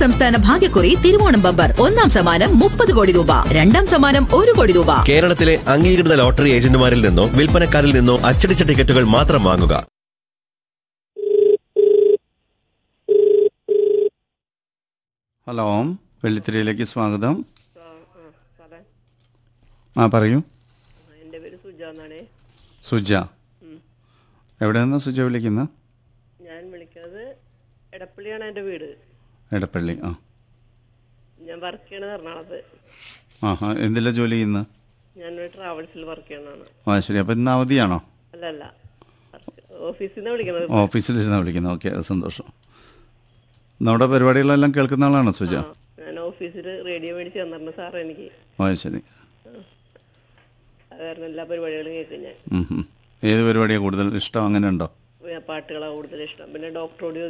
സംസ്ഥാന ഭാഗ്യക്കുറി തിരുവോണം ബമ്പർ ഒന്നാം സമ്മാനം മുപ്പത് കോടി രൂപ രണ്ടാം സമ്മാനം ഒരു കോടി രൂപ കേരളത്തിലെ അംഗീകൃത ലോട്ടറി ഏജന്റുമാരിൽ നിന്നോ വിൽപ്പനക്കാരിൽ നിന്നോ അച്ചടിച്ച ടിക്കറ്റുകൾ മാത്രം വാങ്ങുക ഹലോ വെള്ളിത്തിരയിലേക്ക് സ്വാഗതം ആ പറയൂ എൻ്റെ പേര് സുജ എന്നാണേ സുജ എവിടെ നിന്നാ സുജ വിളിക്കുന്ന ഞാൻ വിളിക്കുന്നത് എടപ്പള്ളിയാണ് എൻ്റെ വീട് എടപ്പള്ളി ആ ഞാൻ വർക്ക് ചെയ്യണത് എറണാകുളത്ത് ആ ആ എന്തിലാ ജോലി ചെയ്യുന്നത് ഞാനൊരു ട്രാവൽസിൽ വർക്ക് ചെയ്യണതാണ് ആ ശരി അപ്പം ഇന്ന് അവധിയാണോ അല്ല അല്ല ഓഫീസിൽ നിന്ന് വിളിക്കുന്നത് ഓഫീസിലിരുന്നാ വിളിക്കുന്നത് ഓക്കെ അത് സന്തോഷം നമ്മുടെ പരിപാടികളെല്ലാം കേൾക്കുന്ന ആളാണോ സുജ ആ, ഞാൻ ഓഫീസിൽ റേഡിയോ മേടിച്ച് തന്നിട്ടുണ്ട് സാർ എനിക്ക് ആ ശരി അത് കാരണം എല്ലാ പരിപാടികളും കേൾക്കും ഞാൻ ഉം, ഉം. ഏത് പരിപാടിയാണ് കൂടുതൽ ഇഷ്ടം അങ്ങനെ ഉണ്ടോ പാട്ടുകളാണ് കൂടുതൽ ഇഷ്ടം പിന്നെ ഡോക്ടറോട്